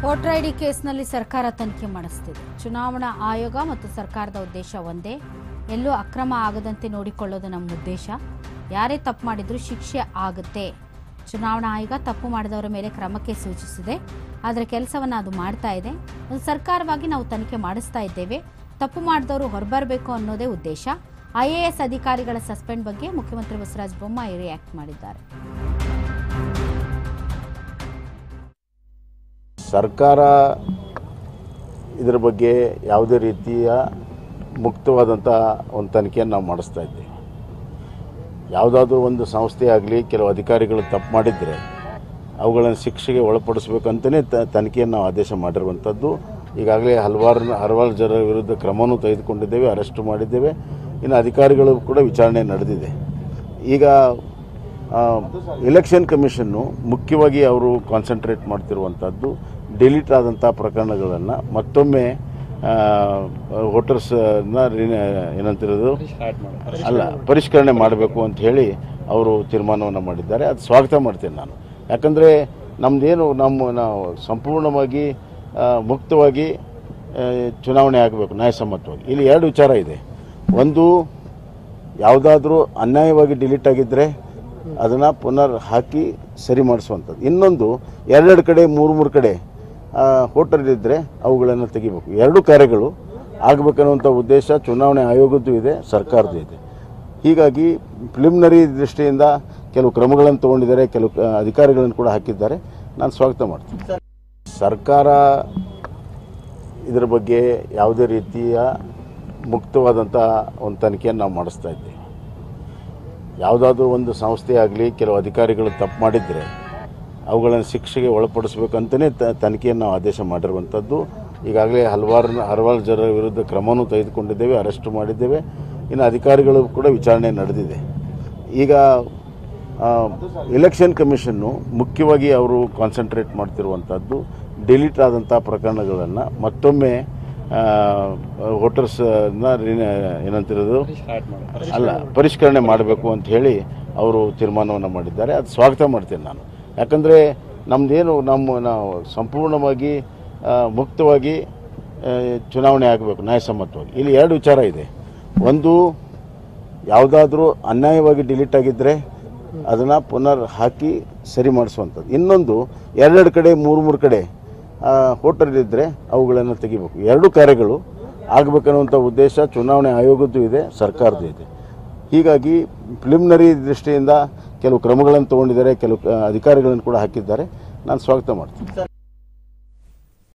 voter ID ಕೇಸ್ನಲ್ಲಿ ಸರ್ಕಾರ ತನಿಖೆ ಮಾಡಿಸ್ತಿದೆ ಚುನಾವಣಾ ಆಯೋಗ ಮತ್ತು ಸರ್ಕಾರದ ಉದ್ದೇಶ ಒಂದೇ ಎಲ್ಲೂ ಅಕ್ರಮ ಆಗದಂತೆ ನೋಡಿಕೊಳ್ಳೋದು ನಮ್ಮ ಉದ್ದೇಶ ಯಾರೇ ತಪ್ಪು ಮಾಡಿದ್ರೂ ಶಿಕ್ಷೆ ಆಗುತ್ತೆ ಚುನಾವಣಾ ಆಯೋಗ ತಪ್ಪು ಮಾಡಿದವರ ಮೇಲೆ ಕ್ರಮಕ್ಕೆ ಸೂಚಿಸಿದೆ ಆದರೆ ಕೆಲಸವನ್ನು ಅದು ಮಾಡ್ತಾ ಇದೆ ಒಂದು ಸರ್ಕಾರವಾಗಿ ನಾವು ತನಿಖೆ ಮಾಡಿಸ್ತಾ ಇದ್ದೇವೆ ತಪ್ಪು ಮಾಡಿದವರು ಹೊರಬರಬೇಕು ಅನ್ನೋದೇ ಉದ್ದೇಶ ಐಎಎಸ್ ಅಧಿಕಾರಿಗಳ ಸಸ್ಪೆಂಡ್ ಬಗ್ಗೆ ಮುಖ್ಯಮಂತ್ರಿ ಬಸವರಾಜ ಬೊಮ್ಮಾಯಿ ರಿಯಾಕ್ಟ್ ಮಾಡಿದ್ದಾರೆ ಸರ್ಕಾರ ಇದರ ಬಗ್ಗೆ ಯಾವುದೇ ರೀತಿಯ ಮುಕ್ತವಾದಂಥ ಒಂದು ತನಿಖೆಯನ್ನು ನಾವು ಮಾಡಿಸ್ತಾ ಇದ್ದೀವಿ ಯಾವುದಾದ್ರೂ ಒಂದು ಸಂಸ್ಥೆ ಆಗಲಿ ಕೆಲವು ಅಧಿಕಾರಿಗಳು ತಪ್ಪು ಮಾಡಿದರೆ ಅವುಗಳನ್ನು ಶಿಕ್ಷೆಗೆ ಒಳಪಡಿಸ್ಬೇಕಂತಲೇ ತ ತನಿಖೆಯನ್ನು ನಾವು ಆದೇಶ ಮಾಡಿರುವಂಥದ್ದು ಈಗಾಗಲೇ ಹಲವಾರು ಹಲವಾರು ಜನರ ವಿರುದ್ಧ ಕ್ರಮವೂ ತೆಗೆದುಕೊಂಡಿದ್ದೇವೆ ಅರೆಸ್ಟು ಮಾಡಿದ್ದೇವೆ ಇನ್ನು ಅಧಿಕಾರಿಗಳು ಕೂಡ ವಿಚಾರಣೆ ನಡೆದಿದೆ ಈಗ ಎಲೆಕ್ಷನ್ ಕಮಿಷನ್ನು ಮುಖ್ಯವಾಗಿ ಅವರು ಕಾನ್ಸಂಟ್ರೇಟ್ ಮಾಡ್ತಿರುವಂಥದ್ದು ಡಿಲೀಟ್ ಆದಂಥ ಪ್ರಕರಣಗಳನ್ನು ಮತ್ತೊಮ್ಮೆ ವೋಟರ್ಸ್ನ ಏನಂತಿರೋದು ಅಲ್ಲ ಪರಿಷ್ಕರಣೆ ಮಾಡಬೇಕು ಅಂತ ಹೇಳಿ ಅವರು ತೀರ್ಮಾನವನ್ನು ಮಾಡಿದ್ದಾರೆ ಅದು ಸ್ವಾಗತ ಮಾಡ್ತೇನೆ ನಾನು ಯಾಕಂದರೆ ನಮ್ಮದೇನು ನಮ್ಮ ನಾವು ಸಂಪೂರ್ಣವಾಗಿ ಆ, ಮುಕ್ತವಾಗಿ ಆ, ಚುನಾವಣೆ ಆಗಬೇಕು ನ್ಯಾಯಸಮ್ಮತವಾಗಿ ಇಲ್ಲಿ ಎರಡು ವಿಚಾರ ಇದೆ ಒಂದು ಯಾವುದಾದ್ರೂ ಅನ್ಯಾಯವಾಗಿ ಡಿಲೀಟ್ ಆಗಿದ್ದರೆ ಅದನ್ನು ಪುನರ್ ಹಾಕಿ ಸರಿ ಮಾಡಿಸುವಂಥದ್ದು ಇನ್ನೊಂದು ಎರಡೆರಡು ಕಡೆ ಮೂರು ಮೂರು ಕಡೆ ಹೋಟೆಲ್ ಇದ್ದರೆ ಅವುಗಳನ್ನು ತೆಗಿಬೇಕು ಎರಡು ಕಾರ್ಯಗಳು ಆಗಬೇಕನ್ನುವಂಥ ಉದ್ದೇಶ ಚುನಾವಣೆ ಆಯೋಗದ್ದು ಇದೆ ಸರ್ಕಾರದ್ದು ಇದೆ ಹೀಗಾಗಿ ಪ್ರಿಲಿಮಿನರಿ ದೃಷ್ಟಿಯಿಂದ ಕೆಲವು ಕ್ರಮಗಳನ್ನು ತಗೊಂಡಿದ್ದಾರೆ ಕೆಲವು ಆ, ಅಧಿಕಾರಿಗಳನ್ನು ಕೂಡ ಹಾಕಿದ್ದಾರೆ ನಾನು ಸ್ವಾಗತ ಮಾಡ್ತೀನಿ ಸರ್ಕಾರ ಇದರ ಬಗ್ಗೆ ಯಾವುದೇ ರೀತಿಯ ಮುಕ್ತವಾದಂಥ ಒಂದು ತನಿಖೆಯನ್ನು ನಾವು ಮಾಡಿಸ್ತಾ ಇದ್ದೀವಿ ಯಾವುದಾದ್ರೂ ಒಂದು ಸಂಸ್ಥೆ ಆಗಲಿ ಕೆಲವು ಅಧಿಕಾರಿಗಳು ತಪ್ಪು ಮಾಡಿದರೆ ಅವುಗಳನ್ನು ಶಿಕ್ಷೆಗೆ ಒಳಪಡಿಸ್ಬೇಕಂತಲೇ ತ ತನಿಖೆಯನ್ನು ನಾವು ಆದೇಶ ಮಾಡಿರುವಂಥದ್ದು ಈಗಾಗಲೇ ಹಲವಾರು ಹಲವಾರು ಜನರ ವಿರುದ್ಧ ಕ್ರಮವೂ ತೆಗೆದುಕೊಂಡಿದ್ದೇವೆ ಅರೆಸ್ಟು ಮಾಡಿದ್ದೇವೆ ಇನ್ನು ಅಧಿಕಾರಿಗಳು ಕೂಡ ವಿಚಾರಣೆ ನಡೆದಿದೆ ಈಗ ಎಲೆಕ್ಷನ್ ಕಮಿಷನ್ನು ಮುಖ್ಯವಾಗಿ ಅವರು ಕಾನ್ಸಂಟ್ರೇಟ್ ಮಾಡ್ತಿರುವಂಥದ್ದು ಡಿಲೀಟ್ ಆದಂಥ ಪ್ರಕರಣಗಳನ್ನು ಮತ್ತೊಮ್ಮೆ ವೋಟರ್ಸ್ನ ಏನಂತಿರೋದು ಅಲ್ಲ ಪರಿಷ್ಕರಣೆ ಮಾಡಬೇಕು ಅಂತ ಹೇಳಿ ಅವರು ತೀರ್ಮಾನವನ್ನು ಮಾಡಿದ್ದಾರೆ ಅದು ಸ್ವಾಗತ ಮಾಡ್ತೇನೆ ನಾನು ಯಾಕಂದರೆ ನಮ್ಮದೇನು ನಮ್ಮ ನಾವು ಸಂಪೂರ್ಣವಾಗಿ ಆ, ಮುಕ್ತವಾಗಿ ಆ, ಚುನಾವಣೆ ಆಗಬೇಕು ನ್ಯಾಯಸಮ್ಮತವಾಗಿ ಇಲ್ಲಿ ಎರಡು ವಿಚಾರ ಇದೆ ಒಂದು ಯಾವುದಾದ್ರೂ ಅನ್ಯಾಯವಾಗಿ ಡಿಲೀಟ್ ಆಗಿದ್ದರೆ ಅದನ್ನು ಪುನರ್ ಹಾಕಿ ಸರಿ ಮಾಡಿಸುವಂಥದ್ದು ಇನ್ನೊಂದು ಎರಡೆರಡು ಕಡೆ ಮೂರು ಮೂರು ಕಡೆ ಹೋಟೆಲ್ ಇದ್ದರೆ ಅವುಗಳನ್ನು ತೆಗಿಬೇಕು ಎರಡು ಕಾರ್ಯಗಳು ಆಗಬೇಕನ್ನುವಂಥ ಉದ್ದೇಶ ಚುನಾವಣೆ ಆಯೋಗದ್ದು ಇದೆ ಸರ್ಕಾರದ್ದು ಇದೆ ಹೀಗಾಗಿ ಪ್ರಿಲಿಮಿನರಿ ದೃಷ್ಟಿಯಿಂದ ಕೆಲವು ಕ್ರಮಗಳನ್ನು ತಗೊಂಡಿದ್ದಾರೆ ಕೆಲವು ಆ, ಅಧಿಕಾರಿಗಳನ್ನು ಕೂಡ ಹಾಕಿದ್ದಾರೆ ನಾನು ಸ್ವಾಗತ ಮಾಡ್ತೀನಿ